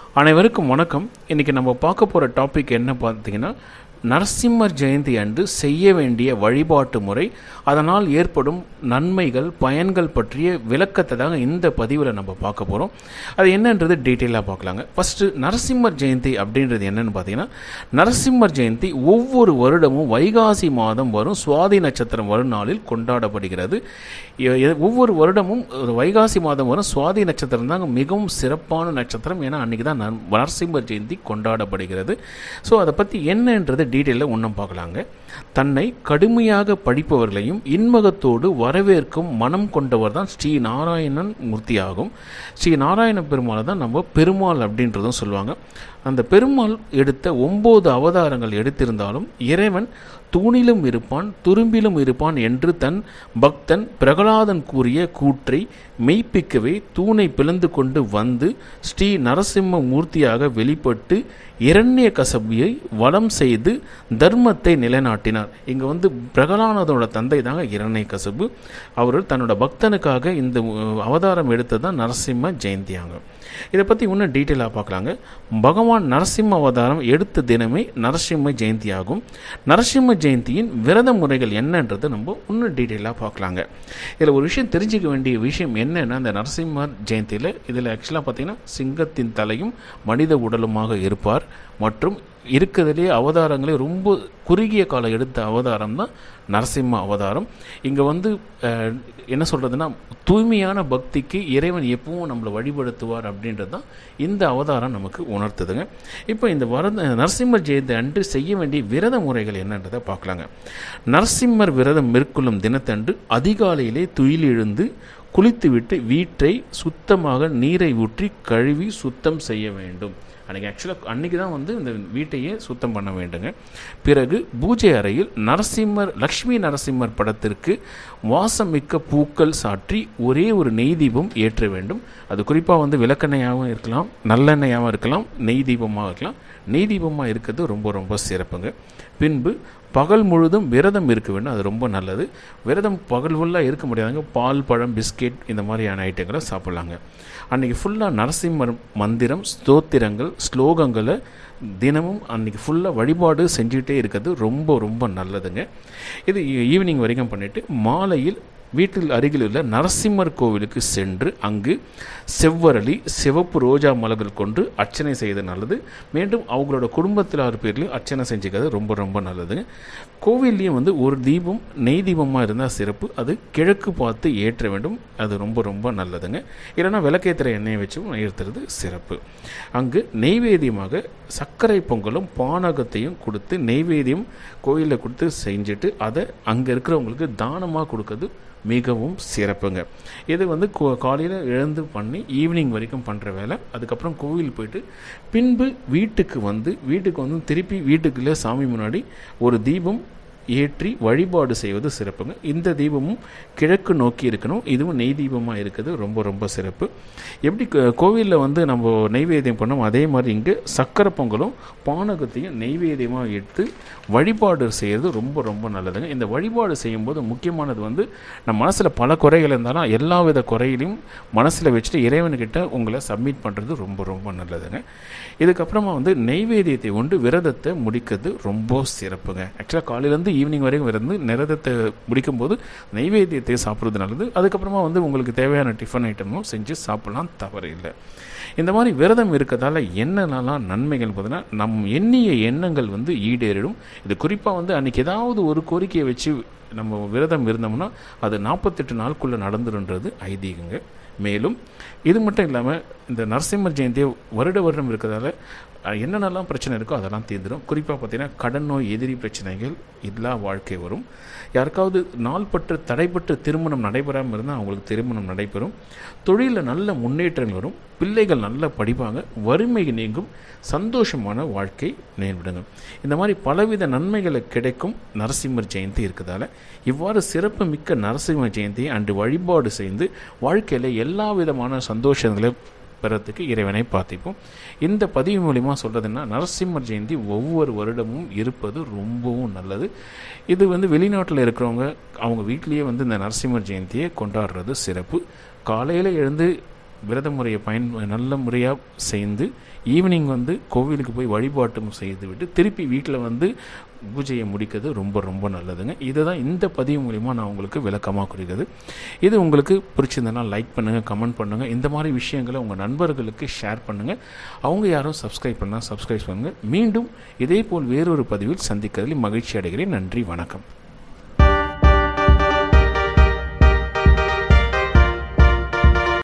அனைவருக்கும் வணக்கம் இன்றைக்கி நம்ம பார்க்க போகிற டாபிக் என்ன பார்த்தீங்கன்னா நரசிம்மர் ஜெயந்தி அன்று செய்ய வேண்டிய வழிபாட்டு முறை அதனால் ஏற்படும் நன்மைகள் பயன்கள் பற்றிய விளக்கத்தை தாங்க இந்த பதிவில் நம்ம பார்க்க போகிறோம் அது என்னன்றது டீட்டெயிலாக பார்க்கலாங்க ஃபஸ்ட்டு நரசிம்மர் ஜெயந்தி அப்படின்றது என்னன்னு பார்த்தீங்கன்னா நரசிம்மர் ஜெயந்தி ஒவ்வொரு வருடமும் வைகாசி மாதம் வரும் சுவாதி நட்சத்திரம் வரும் நாளில் கொண்டாடப்படுகிறது எ- எ- ஒவ்வொரு வருடமும் ஒரு வைகாசி மாதம் வரும் சுவாதி நட்சத்திரம் தாங்க மிகவும் சிறப்பான நட்சத்திரம் ஏன்னா அன்றைக்கி தான் நர- நரசிம்மர் ஜெயந்தி கொண்டாடப்படுகிறது ஸோ அதை பற்றி என்னன்றது டீட்டெயிலில் ஒன்றும் பார்க்கலாங்க தன்னை கடுமையாக படிப்பவர்களையும் இன்மகத்தோடு வரவேற்கும் மனம் கொண்டவர் தான் ஸ்ரீ நாராயணன் மூர்த்தியாகும் ஸ்ரீ நாராயண பெருமாளை தான் நம்ம பெருமாள் அப்படின்றதும் சொல்லுவாங்க அந்த பெருமாள் எடுத்த ஒன்பது அவதாரங்கள் எடுத்திருந்தாலும் இறைவன் தூணிலும் இருப்பான் துரும்பிலும் இருப்பான் என்று தன் பக்தன் பிரகலாதன் கூறிய கூற்றை மெய்ப்பிக்கவே தூணை பிளந்து கொண்டு வந்து ஸ்ரீ நரசிம்ம மூர்த்தியாக வெளிப்பட்டு இரண்ய கசபியை வலம் செய்து தர்மத்தை நிலைநாட்டினார் இங்கே வந்து பிரகலானதோட தந்தை தாங்க இரண்ய கசபு அவர் தன்னோட பக்தனுக்காக இந்த அஹ், அவதாரம் எடுத்தது தான் நரசிம்ம ஜெயந்தியாங்க இதை பற்றி இன்னும் டீட்டெயிலாக பார்க்கலாங்க பகவான் நரசிம்ம அவதாரம் எடுத்த தினமே நரசிம்ம ஜெயந்தி ஆகும் நரசிம்ம ஜெயந்தியின் விரத முறைகள் என்னன்றதை நம்ம இன்னும் டீட்டெயிலாக பார்க்கலாங்க இதில் ஒரு விஷயம் தெரிஞ்சுக்க வேண்டிய விஷயம் என்னன்னா அந்த நரசிம்மர் ஜெயந்தியில் இதில் ஆக்சுவலாக பார்த்தீங்கன்னா சிங்கத்தின் தலையும் மனித உடலுமாக இருப்பார் மற்றும் இருக்கிறதுலே அவதாரங்களே ரொம்ப குறுகிய காலம் எடுத்த அவதாரம் தான் நரசிம்ம அவதாரம் இங்கே வந்து அஹ், என்ன சொல்கிறதுனா தூய்மையான பக்திக்கு இறைவன் எப்பவும் நம்மளை வழிபடுத்துவார் அப்படின்றது தான் இந்த அவதாரம் நமக்கு உணர்த்துதுங்க இப்போ இந்த வரத நரசிம்மர் ஜெயந்தி அன்று செய்ய வேண்டிய விரத முறைகள் என்னன்றதை பார்க்கலாங்க நரசிம்மர் விரதம் மேற்கொள்ளும் தினத்தன்று அதிகாலையிலே துயில் எழுந்து குளித்துவிட்டு வீட்டை சுத்தமாக நீரை ஊற்றி கழுவி சுத்தம் செய்ய வேண்டும் அன்றைக்கி ஆக்சுவலாக அன்றைக்கி தான் வந்து இந்த வீட்டையே சுத்தம் பண்ண வேண்டுங்க பிறகு பூஜை அறையில் நரசிம்மர் லக்ஷ்மி நரசிம்மர் படத்திற்கு வாசமிக்க பூக்கள் சாற்றி ஒரே ஒரு நெய் தீபம் ஏற்ற வேண்டும் அது குறிப்பாக வந்து விளக்கெண்ணெயாகவும் இருக்கலாம் நல்லெண்ணெயாகவும் இருக்கலாம் நெய் தீபமாக இருக்கலாம் நெய் தீபமாக இருக்கிறது ரொம்ப ரொம்ப சிறப்புங்க பின்பு பகல் முழுதும் விரதம் இருக்க வேண்டும் அது ரொம்ப நல்லது விரதம் பகல் ஃபுல்லாக இருக்க முடியாதுங்க பால் பழம் பிஸ்கெட் இந்த மாதிரியான ஐட்டங்களை சாப்பிட்லாங்க அன்றைக்கி ஃபுல்லாக நரசிம்மர் மந்திரம் ஸ்தோத்திரங்கள் ஸ்லோகங்களை தினமும் அன்றைக்கி ஃபுல்லாக வழிபாடு செஞ்சுக்கிட்டே இருக்கிறது ரொம்ப ரொம்ப நல்லதுங்க இது ஈவினிங் வரைக்கும் பண்ணிவிட்டு மாலையில் வீட்டில் அருகில் உள்ள நரசிம்மர் கோவிலுக்கு சென்று அங்கு செவ்வரளி சிவப்பு ரோஜா மலர்கள் கொண்டு அர்ச்சனை செய்வது நல்லது மீண்டும் அவங்களோட குடும்பத்திலார் பேர்லையும் அர்ச்சனை செஞ்சுக்கிறது ரொம்ப ரொம்ப நல்லதுங்க கோவில்லையும் வந்து ஒரு தீபம் நெய் தீபமாக இருந்தால் சிறப்பு அது கிழக்கு பார்த்து ஏற்ற வேண்டும் அது ரொம்ப ரொம்ப நல்லதுங்க இல்லைன்னா விளக்கேற்றுற எண்ணெயை வச்சும் ஏற்றுறது சிறப்பு அங்கு நெய்வேத்தியமாக சர்க்கரை பொங்கலும் பானகத்தையும் கொடுத்து நெய்வேத்தியம் கோயிலில் கொடுத்து செஞ்சுட்டு அதை அங்கே இருக்கிறவங்களுக்கு தானமாக கொடுக்கறது மிகவும் சிறப்புங்க இது வந்து காலையில் எழுந்து பண்ணி ஈவினிங் வரைக்கும் பண்ணுற வேலை அதுக்கப்புறம் கோவில் போயிட்டு பின்பு வீட்டுக்கு வந்து வீட்டுக்கு வந்து திருப்பி வீட்டுக்குள்ளே சாமி முன்னாடி ஒரு தீபம் ஏற்றி வழிபாடு செய்வது சிறப்புங்க இந்த தீபமும் கிழக்கு நோக்கி இருக்கணும் இதுவும் நெய் தீபமாக இருக்குது ரொம்ப ரொம்ப சிறப்பு எப்படி கோவிலில் வந்து நம்ம நெய்வேத்தியம் பண்ணோம் அதே மாதிரி இங்கே சக்கரை பொங்கலும் பானகத்தையும் நெய்வேத்தியமாக எடுத்து வழிபாடு செய்கிறது ரொம்ப ரொம்ப நல்லதுங்க இந்த வழிபாடு செய்யும்போது முக்கியமானது வந்து நம்ம மனசில் பல குறைகள் இருந்தாலும் எல்லா வித குறையிலையும் மனசில் வச்சுட்டு இறைவன்கிட்ட உங்களை சப்மிட் பண்ணுறது ரொம்ப ரொம்ப நல்லதுங்க இதுக்கப்புறமா வந்து நெய்வேத்தியத்தை கொண்டு விரதத்தை முடிக்கிறது ரொம்ப சிறப்புங்க ஆக்சுவலாக காலையிலேருந்து ஈவினிங் வரைக்கும் இருந்து விரதத்தை முடிக்கும்போது நெய்வேத்தியத்தை சாப்பிட்றது நல்லது அதுக்கப்புறமா வந்து உங்களுக்கு தேவையான டிஃபன் ஐட்டமும் செஞ்சு சாப்பிடலாம் தவறு இல்லை இந்த மாதிரி விரதம் இருக்கிறதால என்னென்னலாம் நன்மைகள் பார்த்தீங்கன்னா நம் எண்ணிய எண்ணங்கள் வந்து ஈடேறிடும் இது குறிப்பாக வந்து அன்றைக்கி ஏதாவது ஒரு கோரிக்கையை வச்சு நம்ம விரதம் இருந்தோம்னா அது நாற்பத்தெட்டு நாளுக்குள்ளே நடந்துருன்றது ஐதீகங்க மேலும் இது மட்டும் இல்லாமல் இந்த நரசிம்மர் ஜெயந்தியை வருட வருடம் இருக்கிறதால அஹ், என்னென்னலாம் பிரச்சனை இருக்கோ அதெல்லாம் தீர்ந்துடும் குறிப்பாக பார்த்தீங்கன்னா கடன் நோய் எதிரி பிரச்சனைகள் இல்லா வாழ்க்கை வரும் யாருக்காவது நாள்பட்டு தடைப்பட்டு திருமணம் நடைபெறாமல் இருந்தால் அவங்களுக்கு திருமணம் நடைபெறும் தொழிலில் நல்ல முன்னேற்றங்கள் வரும் பிள்ளைகள் நல்லா படிப்பாங்க வறுமை நீங்கும் சந்தோஷமான வாழ்க்கை நேர்விடுங்க இந்த மாதிரி பலவித நன்மைகளை கிடைக்கும் நரசிம்மர் ஜெயந்தி இருக்கிறதால இவ்வாறு சிறப்பு மிக்க நரசிம்மர் ஜெயந்தியை அன்று வழிபாடு செய்து வாழ்க்கையில் எல்லா விதமான சந்தோஷங்களை பெறத்துக்கு இறைவனை பார்த்திப்போம் இந்த பதிவு மூலிமா சொல்கிறதுன்னா நரசிம்மர் ஜெயந்தி ஒவ்வொரு வருடமும் இருப்பது ரொம்பவும் நல்லது இது வந்து வெளிநாட்டில் இருக்கிறவங்க அவங்க வீட்டிலேயே வந்து இந்த நரசிம்மர் ஜெயந்தியை கொண்டாடுறது சிறப்பு காலையில் எழுந்து விரத முறையை பயன் நல்ல முறையாக செய்து ஈவினிங் வந்து கோவிலுக்கு போய் வழிபாட்டும் செய்து விட்டு திருப்பி வீட்டில் வந்து பூஜையை முடிக்கிறது ரொம்ப ரொம்ப நல்லதுங்க இதுதான் இந்த பதிவு மூலிமா நான் உங்களுக்கு விளக்கமாக குறிக்கிறது இது உங்களுக்கு பிடிச்சிருந்தனா லைக் பண்ணுங்கள் கமெண்ட் பண்ணுங்கள் இந்த மாதிரி விஷயங்களை உங்கள் நண்பர்களுக்கு ஷேர் பண்ணுங்கள் அவங்க யாரும் சப்ஸ்கிரைப் பண்ணால் சப்ஸ்கிரைப் பண்ணுங்கள் மீண்டும் இதே போல் வேறொரு பதிவில் சந்திக்கிறதில் மகிழ்ச்சி அடைகிறேன் நன்றி வணக்கம்